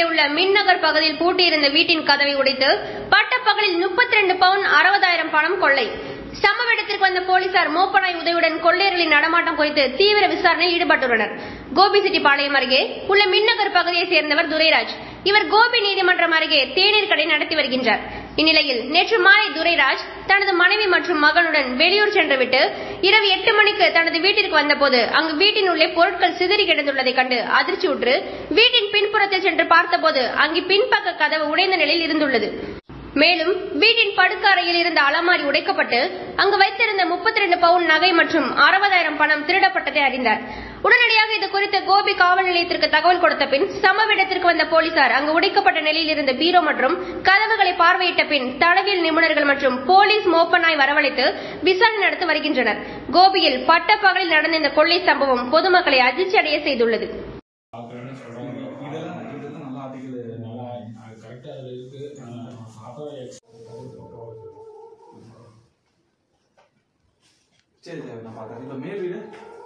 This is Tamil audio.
அருகே உள்ள மின்னகர் பகுதியில் பூட்டியிருந்த வீட்டின் கதவை உடைத்து பட்டப்பகலில் முப்பத்தி ரெண்டு பவுன் அறுபதாயிரம் பணம் கொள்ளை சம்பவ இடத்திற்கு வந்த போலீசார் மோப்பனாய் உதவியுடன் கொள்ளையர்களின் நடமாட்டம் குறித்து தீவிர விசாரணையில் ஈடுபட்டுள்ளனர் கோபிசெட்டிப்பாளையம் அருகே உள்ள மின்னகர் பகுதியைச் சேர்ந்தவர் துரைராஜ் இவர் கோபி நீதிமன்றம் அருகே தேநீர் கடை நடத்தி வருகின்றார் இந்நிலையில் நேற்று மாலை துரைராஜ் தனது மனைவி மற்றும் மகனுடன் வெளியூர் சென்றுவிட்டு இரவு எட்டு மணிக்கு தனது வீட்டிற்கு வந்தபோது அங்கு வீட்டின் உள்ளே பொருட்கள் சிதறி கிடந்துள்ளதை கண்டு அதிர்ச்சியுற்று வீட்டின் பின்புறத்தில் சென்று பார்த்தபோது அங்கு பின்பக்க கதவு உடைந்த நிலையில் இருந்துள்ளது மேலும் வீட்டின் படுக்கறையில் இருந்த அலமாரி உடைக்கப்பட்டு அங்கு வைத்திருந்த முப்பத்தி ரெண்டு பவுன் நகை மற்றும் அறுபதாயிரம் பணம் திருடப்பட்டதை அறிந்தார் உடனடியாக இது குறித்து கோபி காவல் நிலையத்திற்கு தகவல் கொடுத்த பின் சம்பவ இடத்திற்கு வந்த போலீசார் அங்கு உடைக்கப்பட்ட நிலையில் இருந்த பீரோ மற்றும் கதவுகளை பார்வையிட்ட பின் தடவியல் நிபுணர்கள் மற்றும் போலீஸ் மோப்பனாய் வரவழைத்து விசாரணை நடத்தி வருகின்றனர் கோபியில் பட்டப்பகலில் நடந்த இந்த கொள்ளை சம்பவம் பொதுமக்களை அதிர்ச்சி அடைய செய்துள்ளது பார்க்குறேன்னு சொல்கிறாங்க இதெல்லாம் இதெல்லாம் நல்லா ஆர்டிக்கல் நல்லா அது கரெக்டாக அதில் இருக்குது ஆட்டோ எக்ஸ் சரி சரி நான் பார்க்குறேன் இப்போ மேல் வீடு